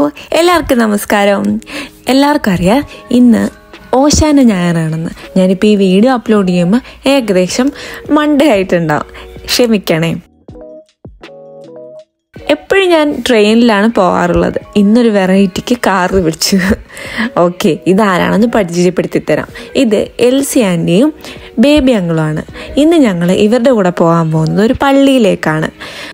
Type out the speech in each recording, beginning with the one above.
എല്ലാവർക്കും നമസ്കാരം എല്ലാവർക്കും അറിയാം ഇന്ന് ഓശാന ഞായറാണെന്ന് ഞാനിപ്പോൾ ഈ വീഡിയോ അപ്ലോഡ് ചെയ്യുമ്പോൾ ഏകദേശം മൺഡേ ആയിട്ടുണ്ടാവും ക്ഷമിക്കണേ എപ്പോഴും ഞാൻ ട്രെയിനിലാണ് പോകാറുള്ളത് ഇന്നൊരു വെറൈറ്റിക്ക് കാറ് പിടിച്ചു ഓക്കെ ഇതാരാണെന്ന് പരിചയപ്പെടുത്തി തരാം ഇത് എൽസി ആൻറ്റിയും ബേബി അങ്കിളുമാണ് ഇന്ന് ഞങ്ങൾ ഇവരുടെ കൂടെ പോകാൻ പോകുന്നത് ഒരു പള്ളിയിലേക്കാണ്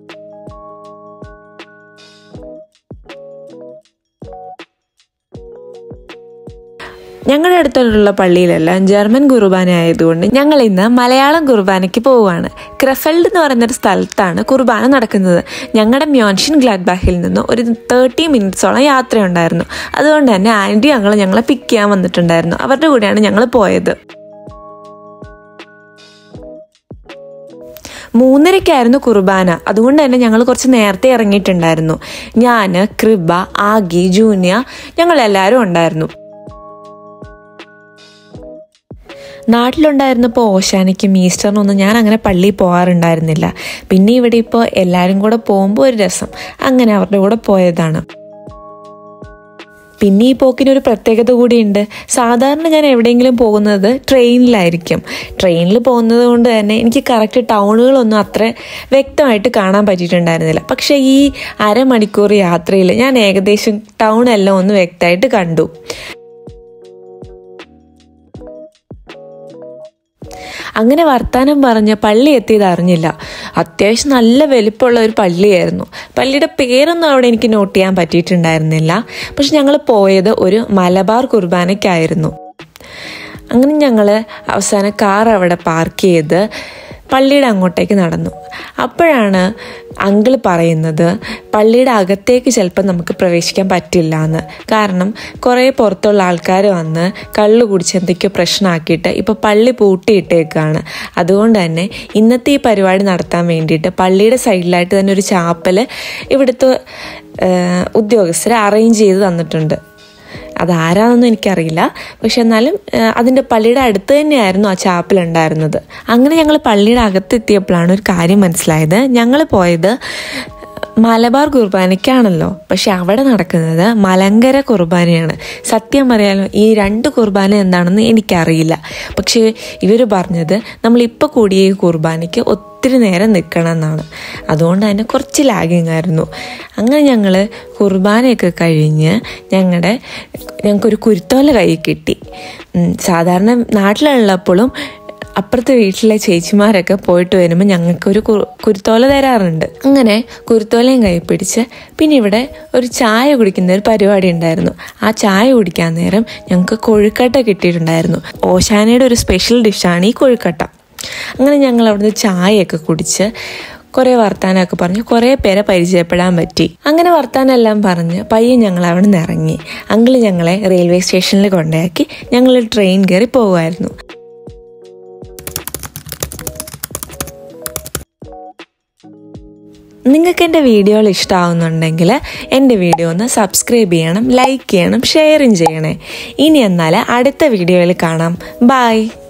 ഞങ്ങളുടെ അടുത്തുള്ള പള്ളിയിലെല്ലാം ജർമ്മൻ കുർബാന ആയതുകൊണ്ട് ഞങ്ങൾ ഇന്ന് മലയാളം കുർബാനയ്ക്ക് പോവുകയാണ് ക്രഫൽഡ് എന്ന് പറയുന്നൊരു സ്ഥലത്താണ് കുർബാന നടക്കുന്നത് ഞങ്ങളുടെ മ്യോൻഷൻ ഗ്ലാഡ്ബാഹിൽ നിന്ന് ഒരു തേർട്ടി മിനിറ്റ്സോളം യാത്രയുണ്ടായിരുന്നു അതുകൊണ്ട് തന്നെ ആൻറ്റി ഞങ്ങൾ ഞങ്ങളെ പിക്ക് ചെയ്യാൻ വന്നിട്ടുണ്ടായിരുന്നു അവരുടെ കൂടെയാണ് ഞങ്ങൾ പോയത് മൂന്നരയ്ക്കായിരുന്നു കുർബാന അതുകൊണ്ട് തന്നെ ഞങ്ങൾ കുറച്ച് നേരത്തെ ഇറങ്ങിയിട്ടുണ്ടായിരുന്നു ഞാൻ കൃപ ആഗി ജൂനിയ ഞങ്ങൾ എല്ലാവരും ഉണ്ടായിരുന്നു നാട്ടിലുണ്ടായിരുന്നപ്പോൾ ഓശാനയ്ക്കും ഈസ്റ്ററിനൊന്നും ഞാൻ അങ്ങനെ പള്ളിയിൽ പോകാറുണ്ടായിരുന്നില്ല പിന്നെ ഇവിടെ ഇപ്പോൾ എല്ലാവരും കൂടെ പോകുമ്പോൾ ഒരു രസം അങ്ങനെ അവരുടെ കൂടെ പോയതാണ് പിന്നെ ഈ പോക്കിന് ഒരു പ്രത്യേകത കൂടിയുണ്ട് സാധാരണ ഞാൻ എവിടെയെങ്കിലും പോകുന്നത് ട്രെയിനിലായിരിക്കും ട്രെയിനിൽ പോകുന്നത് കൊണ്ട് തന്നെ എനിക്ക് കറക്റ്റ് ടൗണുകളൊന്നും അത്ര വ്യക്തമായിട്ട് കാണാൻ പറ്റിയിട്ടുണ്ടായിരുന്നില്ല പക്ഷേ ഈ അരമണിക്കൂർ യാത്രയിൽ ഞാൻ ഏകദേശം ടൗൺ എല്ലാം ഒന്ന് വ്യക്തമായിട്ട് കണ്ടു അങ്ങനെ വർത്താനം പറഞ്ഞ് പള്ളി എത്തിയത് അറിഞ്ഞില്ല അത്യാവശ്യം നല്ല വലിപ്പമുള്ള ഒരു പള്ളിയായിരുന്നു പള്ളിയുടെ പേരൊന്നും അവിടെ എനിക്ക് നോട്ട് ചെയ്യാൻ പറ്റിയിട്ടുണ്ടായിരുന്നില്ല പക്ഷെ ഞങ്ങൾ പോയത് ഒരു മലബാർ കുർബാനയ്ക്കായിരുന്നു അങ്ങനെ ഞങ്ങൾ അവസാനം കാർ അവിടെ പാർക്ക് ചെയ്ത് പള്ളിയുടെ അങ്ങോട്ടേക്ക് നടന്നു അപ്പോഴാണ് അങ്കിൾ പറയുന്നത് പള്ളിയുടെ അകത്തേക്ക് ചിലപ്പോൾ നമുക്ക് പ്രവേശിക്കാൻ പറ്റില്ല എന്ന് കാരണം കുറേ പുറത്തുള്ള ആൾക്കാർ വന്ന് കള്ളു കുടിച്ച് എന്തൊക്കെയോ പ്രശ്നമാക്കിയിട്ട് ഇപ്പോൾ പള്ളി പൂട്ടിയിട്ടേക്കാണ് അതുകൊണ്ട് തന്നെ ഇന്നത്തെ ഈ പരിപാടി നടത്താൻ വേണ്ടിയിട്ട് പള്ളിയുടെ സൈഡിലായിട്ട് തന്നെ ഒരു ചാപ്പൽ ഇവിടുത്തെ ഉദ്യോഗസ്ഥരെ അറേഞ്ച് ചെയ്ത് തന്നിട്ടുണ്ട് അതാരാന്നൊന്നും എനിക്കറിയില്ല പക്ഷെ എന്നാലും അതിൻ്റെ പള്ളിയുടെ അടുത്ത് തന്നെയായിരുന്നു ആ ചാപ്പൽ ഉണ്ടായിരുന്നത് അങ്ങനെ ഞങ്ങൾ പള്ളിയുടെ അകത്തെത്തിയപ്പോഴാണ് ഒരു കാര്യം മനസ്സിലായത് ഞങ്ങൾ പോയത് മലബാർ കുർബാനയ്ക്കാണല്ലോ പക്ഷെ അവിടെ നടക്കുന്നത് മലങ്കര കുർബാനയാണ് സത്യം പറയാലോ ഈ രണ്ട് കുർബാന എന്താണെന്ന് എനിക്കറിയില്ല പക്ഷേ ഇവർ പറഞ്ഞത് നമ്മളിപ്പോൾ കൂടിയ ഈ കുർബാനയ്ക്ക് ഒത്തിരി നേരം നിൽക്കണം എന്നാണ് അതുകൊണ്ട് തന്നെ കുറച്ച് ലാഗിങ് ആയിരുന്നു അങ്ങനെ ഞങ്ങൾ കുർബാനയൊക്കെ കഴിഞ്ഞ് ഞങ്ങളുടെ ഞങ്ങൾക്കൊരു കുരുത്തോല കൈ കിട്ടി സാധാരണ നാട്ടിലുള്ളപ്പോഴും അപ്പുറത്തെ വീട്ടിലെ ചേച്ചിമാരൊക്കെ പോയിട്ട് വരുമ്പോൾ ഞങ്ങൾക്ക് ഒരു കുരുത്തോല തരാറുണ്ട് അങ്ങനെ കുരുത്തോലയും കൈ പിടിച്ച് പിന്നെ ഇവിടെ ഒരു ചായ കുടിക്കുന്ന ഒരു പരിപാടി ഉണ്ടായിരുന്നു ആ ചായ കുടിക്കാൻ നേരം ഞങ്ങൾക്ക് കൊഴുക്കട്ട കിട്ടിയിട്ടുണ്ടായിരുന്നു ഓശാനയുടെ ഒരു സ്പെഷ്യൽ ഡിഷാണ് ഈ കൊഴുക്കട്ട അങ്ങനെ ഞങ്ങൾ അവിടുന്ന് ചായയൊക്കെ കുടിച്ച് കുറേ വർത്താനമൊക്കെ പറഞ്ഞ് കുറേ പേരെ പരിചയപ്പെടാൻ പറ്റി അങ്ങനെ വർത്താനെല്ലാം പറഞ്ഞ് പയ്യെ ഞങ്ങൾ അവിടെ നിന്ന് ഇറങ്ങി അങ്കിൾ ഞങ്ങളെ റെയിൽവേ സ്റ്റേഷനിൽ കൊണ്ടാക്കി ഞങ്ങൾ ട്രെയിൻ കയറി പോകുമായിരുന്നു നിങ്ങൾക്ക് എൻ്റെ വീഡിയോകൾ ഇഷ്ടമാവുന്നുണ്ടെങ്കിൽ എൻ്റെ വീഡിയോ ഒന്ന് സബ്സ്ക്രൈബ് ചെയ്യണം ലൈക്ക് ചെയ്യണം ഷെയറും ചെയ്യണേ ഇനി എന്നാൽ അടുത്ത വീഡിയോയിൽ കാണാം ബായ്